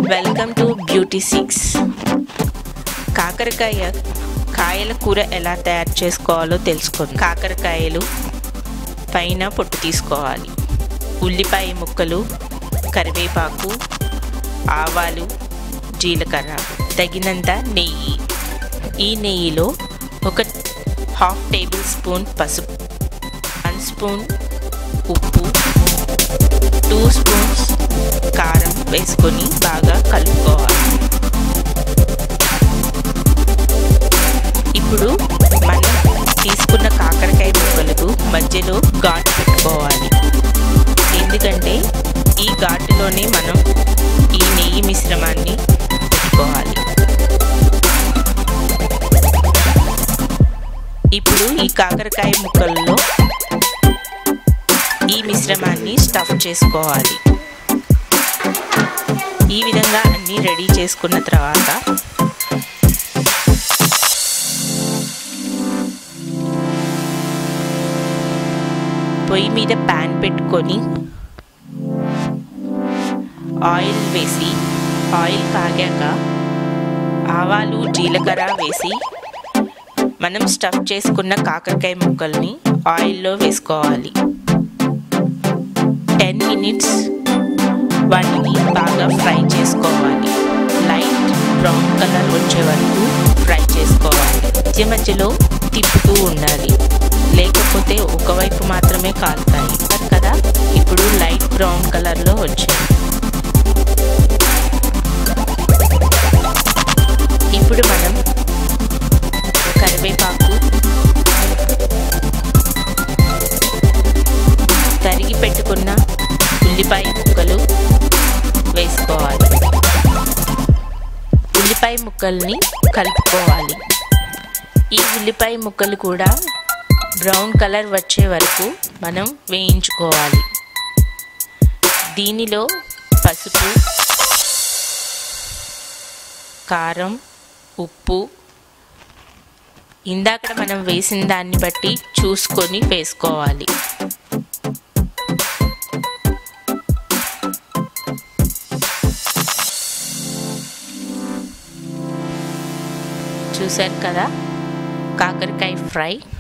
welcome to beauty six కాకరకాయ కాయల కూర ఎలా తయారు చేసుకోవాలో తెలుసుకుందాం కాకరకాయలు పైన పొట్టు తీసుకోవాలి ఉల్లిపాయ ముక్కలు కరివేపాకు ఆవాలు జీలకర్ర తగినంత నెయ్యి ఈ నెయ్యిలో ఒక హాఫ్ టేబుల్ స్పూన్ పసుపు వన్ స్పూన్ ఉప్పు టూ స్పూన్స్ కారం వేసుకొని బాగా కలుపుకోవాలి ఇప్పుడు మనం తీసుకున్న కాకరకాయ ముక్కలకు మధ్యలో ఘాటు పెట్టుకోవాలి ఎందుకంటే ఈ ఘాటులోనే మనం ఈ నెయ్యి మిశ్రమాన్ని పెట్టుకోవాలి ఇప్పుడు ఈ కాకరకాయ ముక్కల్లో ఈ మిశ్రమాన్ని స్టఫ్ చేసుకోవాలి ఈ విధంగా అన్నీ రెడీ చేసుకున్న తర్వాత పొయ్యి మీద ప్యాన్ పెట్టుకొని ఆయిల్ వేసి ఆయిల్ కాగాక ఆవాలు జీలకర్ర వేసి మనం స్టఫ్ చేసుకున్న కాకరకాయ ముక్కల్ని ఆయిల్లో వేసుకోవాలి టెన్ మినిట్స్ వాటిని బాగా ఫ్రై చేసుకోవాలి లైట్ బ్రౌన్ కలర్ వచ్చే వరకు ఫ్రై చేసుకోవాలి మధ్య మధ్యలో తిప్పుతూ ఉండాలి లేకపోతే ఒకవైపు మాత్రమే కాలుతాయి కదా ఇప్పుడు లైట్ బ్రౌన్ కలర్లో వచ్చాయి ఇప్పుడు మనం కరివేపాకు తరిగి పెట్టుకున్న ఉల్లిపాయ ముక్కలు వేసుకోవాలి ఉల్లిపాయ ముక్కల్ని కలుపుకోవాలి ఈ ఉల్లిపాయ ముక్కలు కూడా బ్రౌన్ కలర్ వచ్చే వరకు మనం వేయించుకోవాలి దీనిలో పసుపు కారం ఉప్పు ఇందాక మనం వేసిన దాన్ని బట్టి చూసుకొని వేసుకోవాలి చూశారు కదా కాకరకాయ ఫ్రై